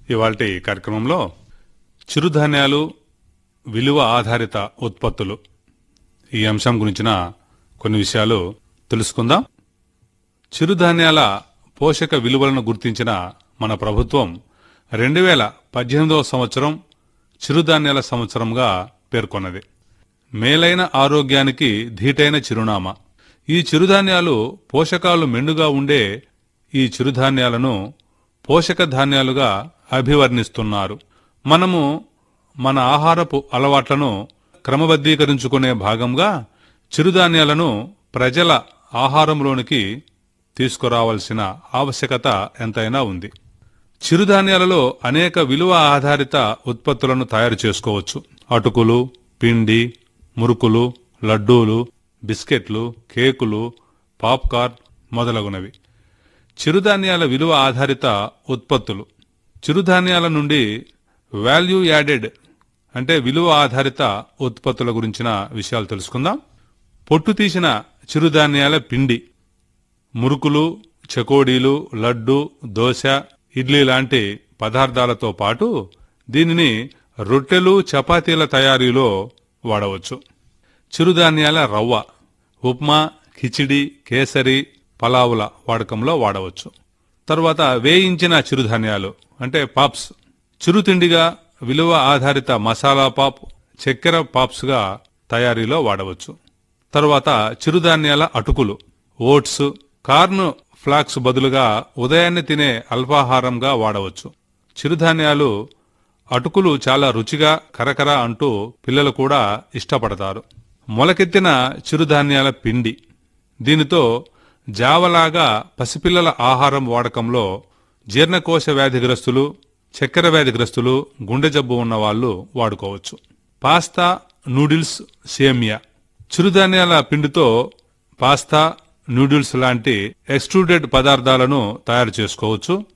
ఇవాల్టి కార్యక్రమంలో చిరుధాన్యాలు విలువ ఆధారిత ఉత్పత్తులు ఈ అంశం గురించిన కొన్ని విషయాలు తెలుసుకుందాం చిరుధాన్యాల పోషక విలువలను గుర్తించిన మన ప్రభుత్వం రెండు వేల పద్దెనిమిదవ సంవత్సరం చిరుధాన్యాల సంవత్సరంగా పేర్కొన్నది మేలైన ఆరోగ్యానికి ధీటైన చిరునామా ఈ చిరుధాన్యాలు పోషకాలు మెండుగా ఉండే ఈ చిరుధాన్యాలను పోషక ధాన్యాలుగా అభివర్ణిస్తున్నారు మనము మన ఆహారపు అలవాట్లను క్రమబద్ధీకరించుకునే భాగంగా చిరుధాన్యాలను ప్రజల ఆహారంలోనికి తీసుకురావాల్సిన ఆవశ్యకత ఎంతైనా ఉంది చిరుధాన్యాలలో అనేక విలువ ఆధారిత ఉత్పత్తులను తయారు చేసుకోవచ్చు అటుకులు పిండి మురుకులు లడ్డూలు బిస్కెట్లు కేకులు పాప్కార్న్ మొదలగునవి చిరుధాన్యాల విలువ ఆధారిత ఉత్పత్తులు చిరుధాన్యాల నుండి వాల్యూ యాడెడ్ అంటే విలువ ఆధారిత ఉత్పత్తుల గురించిన విషయాలు తెలుసుకుందాం పొట్టు తీసిన చిరుధాన్యాల పిండి మురుకులు చకోడీలు లడ్డు దోశ ఇడ్లీ లాంటి పదార్థాలతో పాటు దీనిని రొట్టెలు చపాతీల తయారీలో వాడవచ్చు చిరుధాన్యాల రవ్వ ఉప్మా కిచిడి కేసరి పలావుల వాడకంలో వాడవచ్చు తర్వాత వేయించిన చిరుధాన్యాలు అంటే పాప్స్ చిరుతిండిగా విలువ ఆధారిత మసాలా పాప్ చక్కెర పాప్స్గా తయారీలో వాడవచ్చు తర్వాత చిరుధాన్యాల అటుకులు ఓట్స్ కార్న్ ఫ్లాక్స్ బదులుగా ఉదయాన్నే తినే అల్పాహారంగా వాడవచ్చు చిరుధాన్యాలు అటుకులు చాలా రుచిగా కరకర అంటూ పిల్లలు కూడా ఇష్టపడతారు మొలకెత్తిన చిరుధాన్యాల పిండి దీనితో జావలాగా పసిపిల్లల ఆహారం వాడకంలో జీర్ణకోశ వ్యాధిగ్రస్తులు చక్కెర వ్యాధిగ్రస్తులు గుండె జబ్బు ఉన్న వాళ్ళు వాడుకోవచ్చు పాస్తా నూడిల్స్ సేమియా చిరుధాన్యాల పిండితో పాస్తా నూడిల్స్ లాంటి ఎక్స్ట్రూడెడ్ పదార్థాలను తయారు చేసుకోవచ్చు